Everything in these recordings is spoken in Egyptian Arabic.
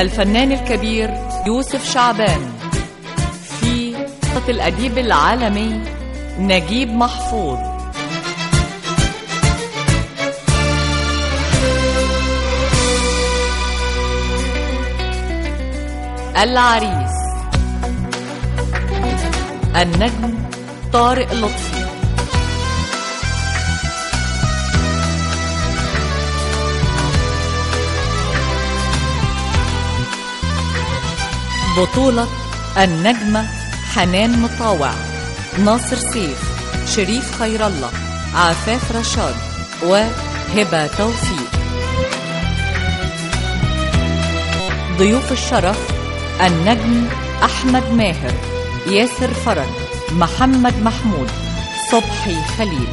الفنان الكبير يوسف شعبان في الأديب العالمي نجيب محفوظ العريس النجم طارق لطفي بطولة النجمة حنان مطاوع ناصر سيف شريف خير الله عفاف رشاد وهبة توفيق ضيوف الشرف النجم أحمد ماهر ياسر فرج محمد محمود صبحي خليل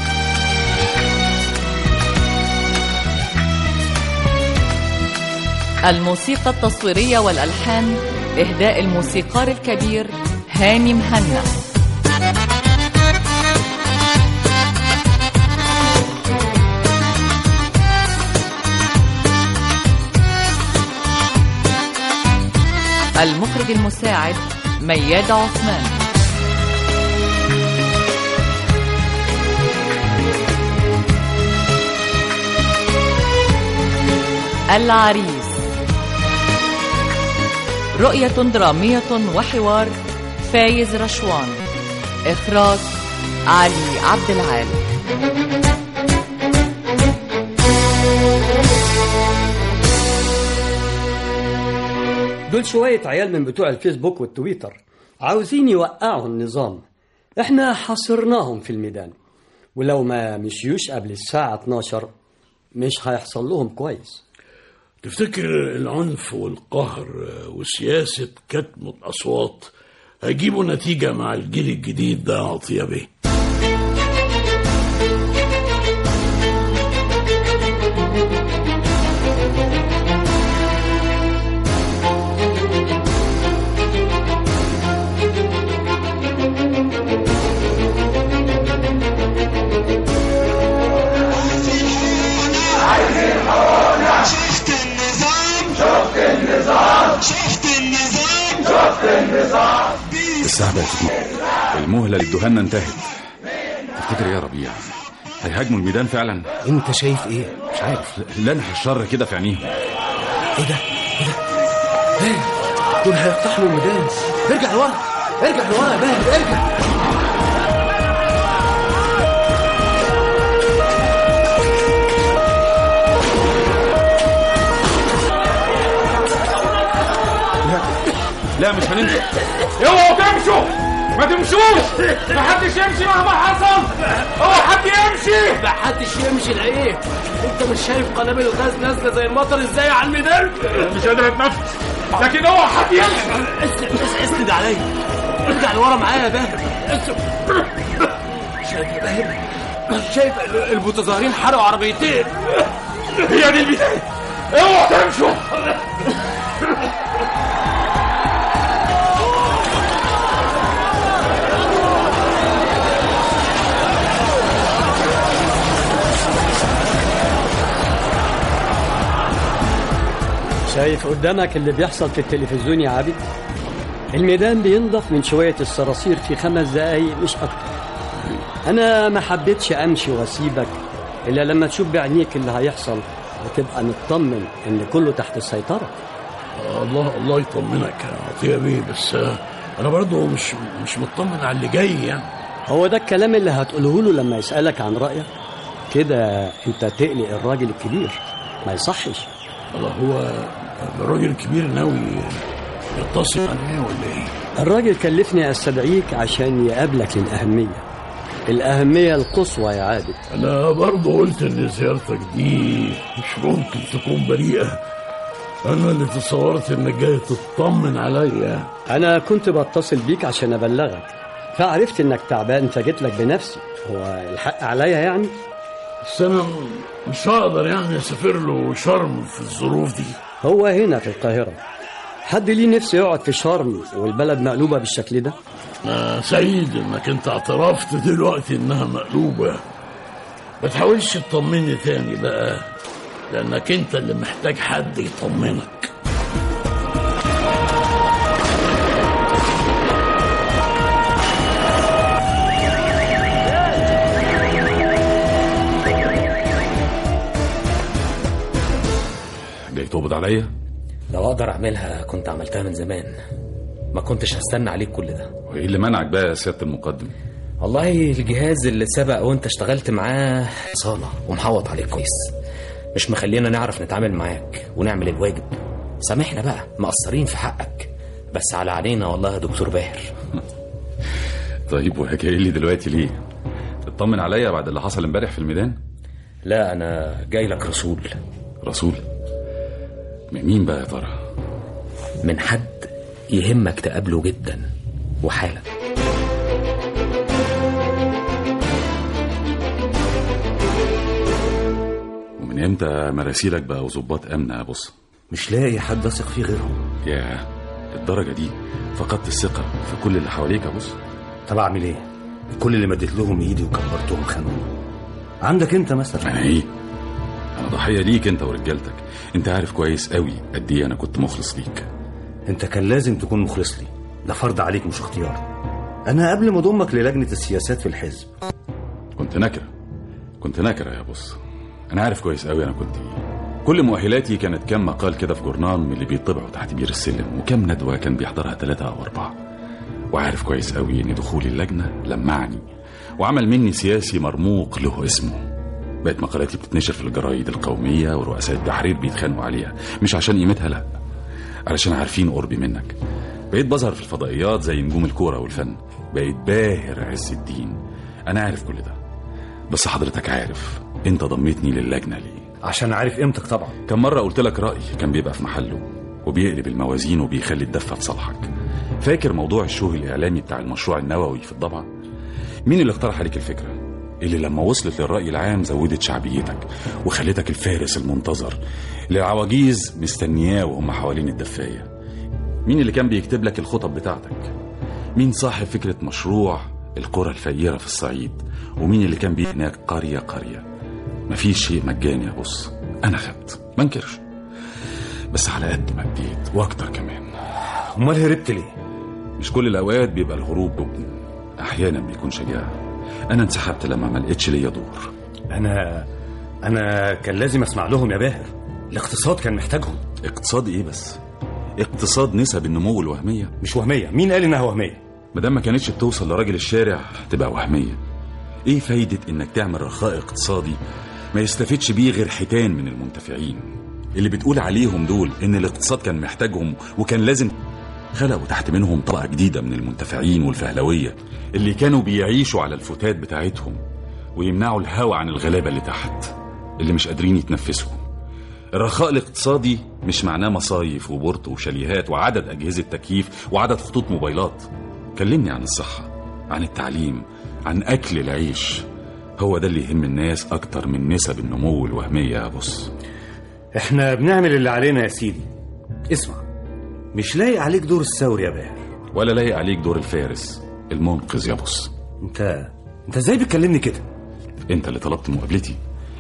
الموسيقى التصويرية والألحان إهداء الموسيقار الكبير هاني مهنا المخرج المساعد مياد عثمان العريس رؤية درامية وحوار فايز رشوان إخراج علي عبد العال دول شوية عيال من بتوع الفيسبوك والتويتر عاوزين يوقعوا النظام احنا حصرناهم في الميدان ولو ما مشيوش قبل الساعة 12 مش هيحصل لهم كويس تفتكر العنف والقهر وسياسة كتم الأصوات هيجيبوا نتيجة مع الجيل الجديد ده عطية بيه شفت النظام شفت النظام شفت النظام شفت النظام الساعة بقت المهلة للدهنة انتهت تفتكر إيه يا ربيع هيهاجموا الميدان فعلا انت شايف ايه مش عارف لنح الشر كده في عينيهم ايه ده ايه ده ايه دول هيقتحموا الميدان ارجع لورا ارجع لورا يا باهر ارجع لا مش هنمشي اوعوا تمشوا ما تمشوش ما حدش يمشي مهما حصل اوعى حد يمشي ما حدش يمشي لايه انت مش شايف قنابل الغاز نازله زي المطر ازاي على الميدان مش قادر اتنفس لكن اوعى حد يمشي اسند اسند عليا ارجع لورا معايا يا باهر اسند. شايف يا باهر شايف المتظاهرين حرقوا عربيتين هي دي البدايه اوعوا تمشوا شايف قدامك اللي بيحصل في التلفزيون يا عابد الميدان بينضف من شوية الصراصير في خمس دقايق مش أكتر أنا ما حبيتش أمشي وأسيبك إلا لما تشوف بعينيك اللي هيحصل وتبقى مطمن إن كله تحت السيطرة الله الله يطمنك يا عطية بيه بس آه، أنا برضو مش مش مطمن على اللي جاي يعني هو ده الكلام اللي هتقوله له لما يسألك عن رأيك كده أنت تقلق الراجل الكبير ما يصحش الله هو الراجل الكبير ناوي يتصل عليه ولا ايه؟ الراجل كلفني استدعيك عشان يقابلك للأهمية الأهمية القصوى يا عابد أنا برضه قلت إن زيارتك دي مش ممكن تكون بريئة أنا اللي تصورت إنك جاي تطمن عليا أنا كنت بتصل بيك عشان أبلغك فعرفت إنك تعبان فجيت لك بنفسي هو الحق عليا يعني بس أنا مش هقدر يعني أسافر له شرم في الظروف دي هو هنا في القاهرة حد ليه نفسه يقعد في شرم والبلد مقلوبة بالشكل ده أنا سعيد إنك أنت اعترفت دلوقتي إنها مقلوبة ما تحاولش تطمني تاني بقى لأنك أنت اللي محتاج حد يطمنك تقبض عليا لو اقدر اعملها كنت عملتها من زمان ما كنتش هستنى عليك كل ده وايه اللي منعك بقى يا سياده المقدم والله الجهاز اللي سبق وانت اشتغلت معاه صالة ومحوط عليك كويس مش مخلينا نعرف نتعامل معاك ونعمل الواجب سامحنا بقى مقصرين في حقك بس على علينا والله يا دكتور باهر طيب وجاي لي دلوقتي ليه تطمن عليا بعد اللي حصل امبارح في الميدان لا انا جاي لك رسول رسول من مين بقى يا ترى من حد يهمك تقابله جدا وحالا ومن امتى مراسيلك بقى وظباط امن يا بص مش لاقي حد اثق فيه غيرهم يا الدرجه دي فقدت الثقه في كل اللي حواليك يا بص طب اعمل ايه كل اللي مديت لهم ايدي وكبرتهم خانوني عندك انت مثلا انا ايه انا ضحيه ليك انت ورجالتك انت عارف كويس قوي قد ايه انا كنت مخلص ليك انت كان لازم تكون مخلص لي ده فرض عليك مش اختيار انا قبل ما اضمك للجنه السياسات في الحزب كنت نكره كنت نكره يا بص انا عارف كويس قوي انا كنت ايه كل مؤهلاتي كانت كام مقال كده في جورنال من اللي بيطبعوا تحت بير السلم وكم ندوه كان بيحضرها ثلاثه او اربعه وعارف كويس قوي ان دخولي اللجنه لمعني وعمل مني سياسي مرموق له اسمه بقت مقالاتي بتتنشر في الجرايد القوميه ورؤساء التحرير بيتخانقوا عليها مش عشان قيمتها لا علشان عارفين قربي منك بقيت بظهر في الفضائيات زي نجوم الكوره والفن بقيت باهر عز الدين انا عارف كل ده بس حضرتك عارف انت ضميتني للجنه ليه عشان عارف قيمتك طبعا كم مرة قلت لك رأي كان بيبقى في محله وبيقلب الموازين وبيخلي الدفة في صالحك فاكر موضوع الشوه الإعلامي بتاع المشروع النووي في الضبعة مين اللي اقترح عليك الفكرة اللي لما وصلت للرأي العام زودت شعبيتك وخلتك الفارس المنتظر للعواجيز مستنياه وهم حوالين الدفاية مين اللي كان بيكتب لك الخطب بتاعتك مين صاحب فكرة مشروع القرى الفقيرة في الصعيد ومين اللي كان بيبناك قرية قرية مفيش شيء مجاني يا بص انا خدت ما انكرش بس على قد ما اديت واكتر كمان امال هربت ليه مش كل الاوقات بيبقى الهروب جبن احيانا بيكون شجاعه انا انسحبت لما ما لقيتش ليا دور انا انا كان لازم اسمع لهم يا باهر الاقتصاد كان محتاجهم اقتصاد ايه بس اقتصاد نسب النمو الوهميه مش وهميه مين قال انها وهميه ما دام ما كانتش بتوصل لراجل الشارع تبقى وهميه ايه فايده انك تعمل رخاء اقتصادي ما يستفيدش بيه غير حيتان من المنتفعين اللي بتقول عليهم دول ان الاقتصاد كان محتاجهم وكان لازم خلقوا تحت منهم طبقة جديدة من المنتفعين والفهلوية اللي كانوا بيعيشوا على الفتات بتاعتهم ويمنعوا الهوى عن الغلابة اللي تحت اللي مش قادرين يتنفسوا الرخاء الاقتصادي مش معناه مصايف وبورت وشاليهات وعدد أجهزة تكييف وعدد خطوط موبايلات كلمني عن الصحة عن التعليم عن أكل العيش هو ده اللي يهم الناس أكتر من نسب النمو الوهمية يا بص احنا بنعمل اللي علينا يا سيدي اسمع مش لايق عليك دور الثوري يا باهر ولا لايق عليك دور الفارس المنقذ يا بص انت انت ازاي بتكلمني كده انت اللي طلبت مقابلتي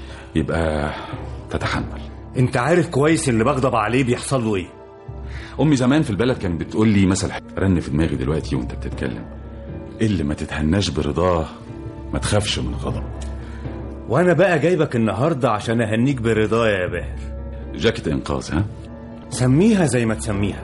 يبقى تتحمل انت عارف كويس اللي بغضب عليه بيحصل له ايه امي زمان في البلد كانت بتقول لي مثل رن في دماغي دلوقتي وانت بتتكلم اللي ما تتهناش برضاه ما تخافش من غضب وانا بقى جايبك النهارده عشان اهنيك برضايا يا باهر جاكيت انقاذ ها سميها زي ما تسميها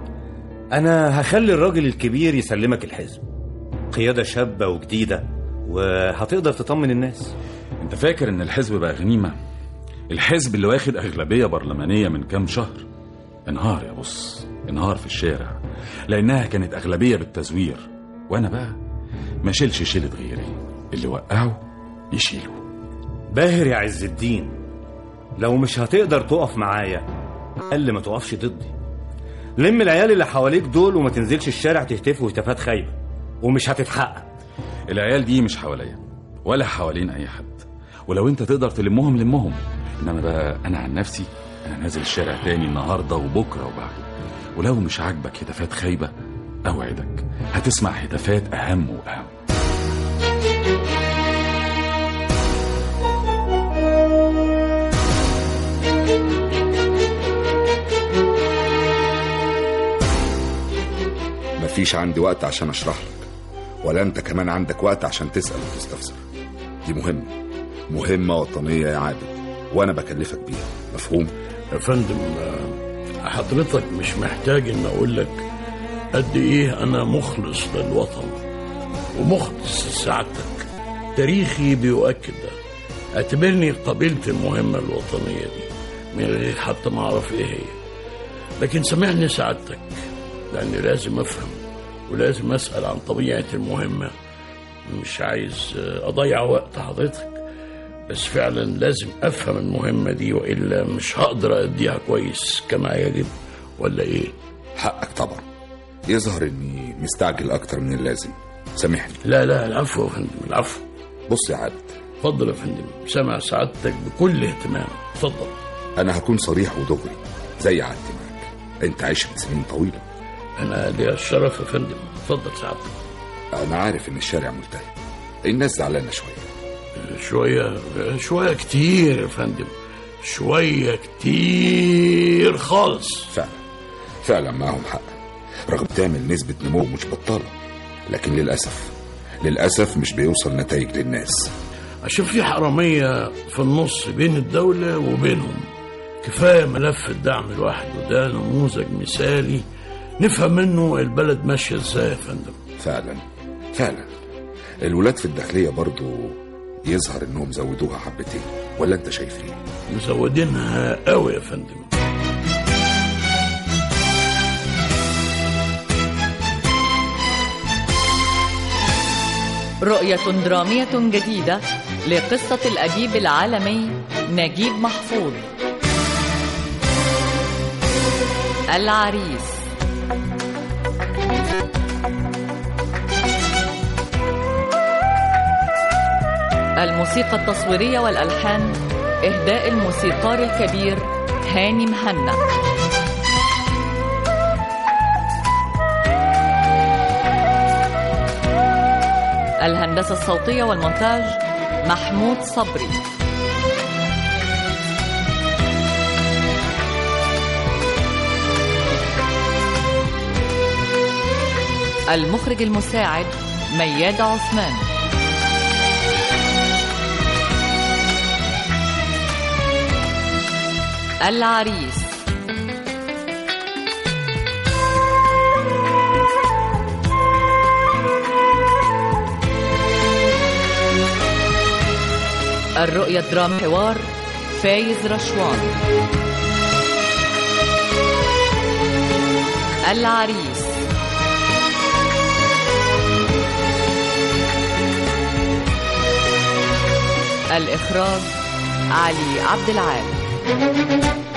انا هخلي الراجل الكبير يسلمك الحزب قيادة شابة وجديدة وهتقدر تطمن الناس انت فاكر ان الحزب بقى غنيمه الحزب اللي واخد اغلبيه برلمانيه من كام شهر انهار يا بص انهار في الشارع لانها كانت اغلبيه بالتزوير وانا بقى ما شيلش شيله غيري اللي وقعه يشيله باهر يا عز الدين لو مش هتقدر تقف معايا اقل ما تقفش ضدي لم العيال اللي حواليك دول وما تنزلش الشارع تهتف هتافات خايبه ومش هتتحقق العيال دي مش حواليا ولا حوالين اي حد ولو انت تقدر تلمهم لمهم انما بقى انا عن نفسي انا نازل الشارع تاني النهارده وبكره وبعده ولو مش عاجبك هتافات خايبه اوعدك هتسمع هتافات اهم واهم مفيش عندي وقت عشان اشرح لك ولا انت كمان عندك وقت عشان تسأل وتستفسر دي مهمة مهمة وطنية يا عابد وانا بكلفك بيها مفهوم يا فندم آه، حضرتك مش محتاج ان اقول لك قد ايه انا مخلص للوطن ومخلص لسعادتك تاريخي بيؤكد ده اعتبرني قبلت المهمة الوطنية دي من غير حتى ما اعرف ايه هي لكن سامحني سعادتك لاني لازم افهم ولازم اسال عن طبيعة المهمة مش عايز آه، اضيع وقت حضرتك بس فعلا لازم افهم المهمة دي والا مش هقدر اديها كويس كما يجب ولا ايه حقك طبعا يظهر اني مستعجل اكتر من اللازم سامحني لا لا العفو يا فندم العفو بص يا عبد اتفضل يا فندم سامع سعادتك بكل اهتمام اتفضل انا هكون صريح ودغري زي عادتي معاك انت عشت سنين طويله انا ليا الشرف يا فندم اتفضل سعادتك انا عارف ان الشارع ملتهب الناس زعلانه شويه شوية شوية كتير يا فندم شوية كتير خالص فعلا فعلا معهم حق رغم تعمل نسبة نمو مش بطالة لكن للأسف للأسف مش بيوصل نتائج للناس عشان في حرامية في النص بين الدولة وبينهم كفاية ملف الدعم الواحد وده نموذج مثالي نفهم منه البلد ماشية ازاي يا فندم فعلا فعلا الولاد في الداخلية برضو يظهر انهم زودوها حبتين ولا انت شايف ايه مزودينها قوي يا فندم رؤية درامية جديدة لقصة الأديب العالمي نجيب محفوظ العريس الموسيقى التصويرية والألحان إهداء الموسيقار الكبير هاني مهنا الهندسة الصوتية والمونتاج محمود صبري المخرج المساعد مياد عثمان العريس الرؤية الدرام حوار فايز رشوان العريس الإخراج علي عبد العال